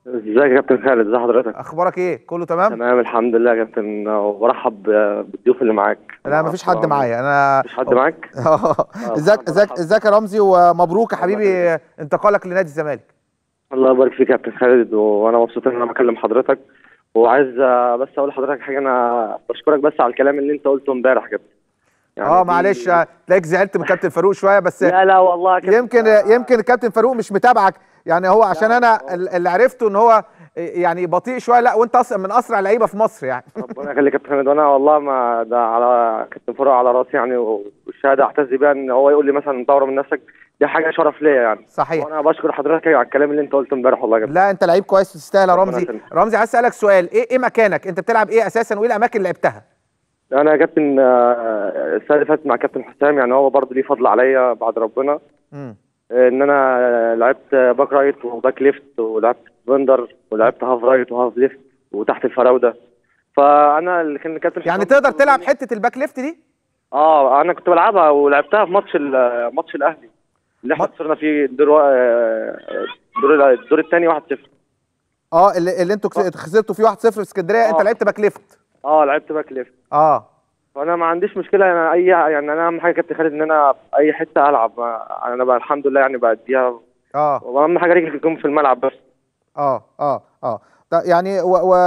ازيك يا كابتن خالد ازي حضرتك اخبارك ايه كله تمام تمام الحمد لله يا كابتن وبرحب بالضيوف اللي معاك لا مفيش حد معايا انا مفيش حد معاك ازيك ازيك ازيك يا رمزي ومبروك يا حبيبي انتقالك لنادي الزمالك الله يبارك فيك يا كابتن خالد وانا مبسوط ان انا بكلم حضرتك وعايز بس اقول لحضرتك حاجه انا بشكرك بس على الكلام اللي انت قلته امبارح يا كابتن يعني اه معلش تلاقيك زعلت من كابتن فاروق شويه بس لا لا والله كابتن يمكن يمكن الكابتن فاروق مش متابعك يعني هو عشان انا اللي عرفته ان هو يعني بطيء شويه لا وانت اصلا من اسرع لعيبه في مصر يعني ربنا يخليك يا كابتن خالد وانا والله ما ده على كابتن فاروق على راسي يعني والشهاده اعتز بيها ان هو يقول لي مثلا طور من نفسك دي حاجه شرف ليا يعني صحيح وانا بشكر حضرتك على الكلام اللي انت قلته امبارح والله يا كابتن لا انت لعيب كويس تستاهل يا رمزي رمزي عايز اسالك سؤال ايه ايه مكانك انت بتلعب ايه اساسا وايه الاماكن اللي لعبتها انا يا كابتن السنه اللي فاتت مع كابتن حسام يعني هو برضه ليه فضل عليا بعد ربنا امم ان انا لعبت باك رايت وباك ليفت ولعبت سبندر ولعبت هاف رايت وهاف ليفت وتحت الفراوده فانا اللي كان الكابتن يعني تقدر تلعب حته الباك ليفت دي اه انا كنت بلعبها ولعبتها في ماتش ماتش الاهلي اللي احنا خسرنا فيه الدور الدور الدور الثاني 1-0 اه اللي, اللي انتوا خسرتوا فيه 1-0 في اسكندريه آه. انت لعبت باك ليفت اه لعبت باك ليفت اه فانا ما عنديش مشكله انا اي يعني انا اهم حاجه كابتن خالد ان انا في اي حته العب انا بقى الحمد لله يعني باديها اه واهم حاجه رجلي تكون في الملعب بس اه اه اه يعني و, و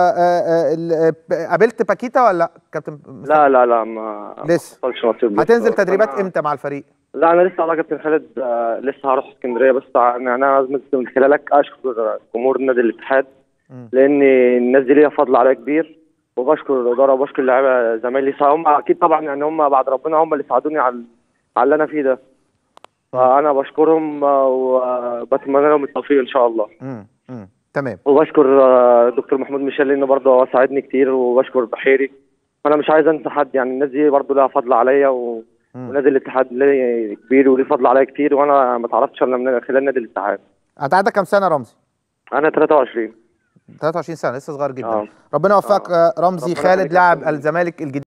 قابلت باكيتا ولا لا كابتن لا لا لا ما لسه نصيب هتنزل تدريبات امتى مع الفريق لا انا لسه والله كابتن خالد آه لسه هروح اسكندريه بس يعني انا لازم من خلالك اشكر جمهور نادي الاتحاد لان الناس دي ليها فضل عليا كبير وبشكر الاداره وبشكر اللعيبه زمايلي هم اكيد طبعا يعني هم بعد ربنا هم اللي ساعدوني على على اللي انا فيه ده فانا بشكرهم وبتمنى لهم التوفيق ان شاء الله امم تمام وبشكر دكتور محمود ميشيل لانه برضه هو ساعدني كتير وبشكر بحيري انا مش عايز انسى حد يعني الناس دي برضه لها فضل عليا و... ونادي الاتحاد ليه كبير وليه فضل عليا كتير وانا ما تعرفتش الا من خلال نادي الاتحاد انت عندك كام سنه رمزي؟ انا 23 23 سنه لسه صغير جدا آه. ربنا يوفقك آه. رمزي ربنا خالد يخليك. لاعب الزمالك الجديد